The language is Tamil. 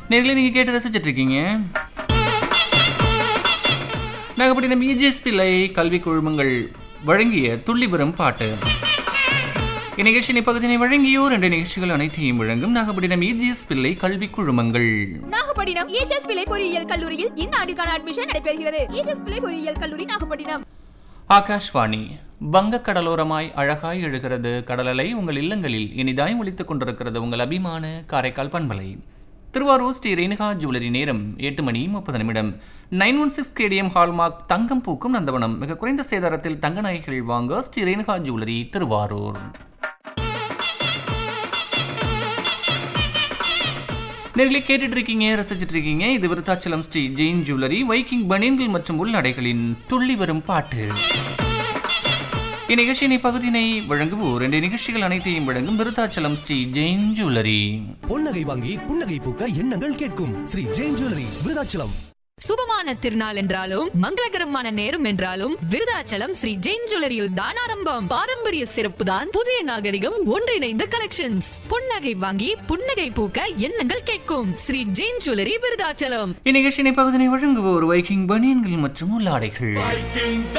நேர்களை நீங்கள் கேட்டு ரசிச்சிட்டு இருக்கீங்க நாகப்பட்டினம் இஜிஎஸ் பிள்ளை கல்வி குழுமங்கள் வழங்கிய துள்ளி வரும் பாட்டு இந்நிகழ்ச்சியின் பகுதியினை வழங்கியோர் என்ற நிகழ்ச்சிகள் அனைத்தையும் வழங்கும் நாகப்பட்டினம் இஜிஎஸ் பிள்ளை கல்வி குழுமங்கள் நாகப்பட்டினம் ஏஜஸ் பிள்ளை பொறியியல் கல்லூரியில் இந்த ஆண்டுக்கான அட்மிஷன் நடைபெறுகிறது ஏஜஸ் பிள்ளை பொறியியல் கல்லூரி நாகப்பட்டினம் ஆகாஷ்வாணி வங்கக் கடலோரமாய் அழகாய் எழுகிறது கடலலை உங்கள் இல்லங்களில் இனிதாய் ஒலித்துக் கொண்டிருக்கிறது உங்கள் அபிமான காரைக்கால் பண்பலை திருவாரூர் ஸ்ரீ ரேணுகா ஜுவல்லரி நேரம் எட்டு மணி முப்பது நிமிடம் nine one six KDM hallmark தங்கம் பூக்கும் நந்தவனம் மிக குறைந்த சேதாரத்தில் தங்க நகைகள் வாங்க ஸ்ரீ ரேணுகா ஜுவல்லரி திருவாரூர் நேர்களை கேட்டுட்டு இருக்கீங்க ரசிச்சிட்டு இருக்கீங்க இது விருத்தாச்சலம் ஸ்ரீ ஜெயின் ஜுவல்லரி வைக்கிங் பனியன்கள் மற்றும் உள்ளடைகளின் துள்ளி வரும் பாட்டு இந்நிகழ்ச்சியினை பகுதியினை வழங்குவோர் ரெண்டு நிகழ்ச்சிகள் அனைத்தையும் வழங்கும் விருத்தாச்சலம் ஸ்ரீ ஜெயின் ஜுவல்லரி பொன்னகை வாங்கி புன்னகை பூக்க எண்ணங்கள் கேட்கும் ஸ்ரீ ஜெயின் ஜுவல்லரி விருதாச்சலம் சுபமான திருநாள் என்றாலும் மங்களகரமான நேரம் என்றாலும் விருதாச்சலம் ஸ்ரீ ஜெயின் ஜுவல்லரியில் தான் ஆரம்பம் பாரம்பரிய சிறப்பு தான் புதிய நாகரிகம் ஒன்றிணைந்த கலெக்ஷன்ஸ் புன்னகை வாங்கி புன்னகை பூக்க எண்ணங்கள் கேட்கும் ஸ்ரீ ஜெயின் ஜுவல்லரி விருதாச்சலம் இந்நிகழ்ச்சியினை பகுதியினை வழங்குவோர் வைக்கிங் பனியன்கள் மற்றும் உள்ளாடைகள்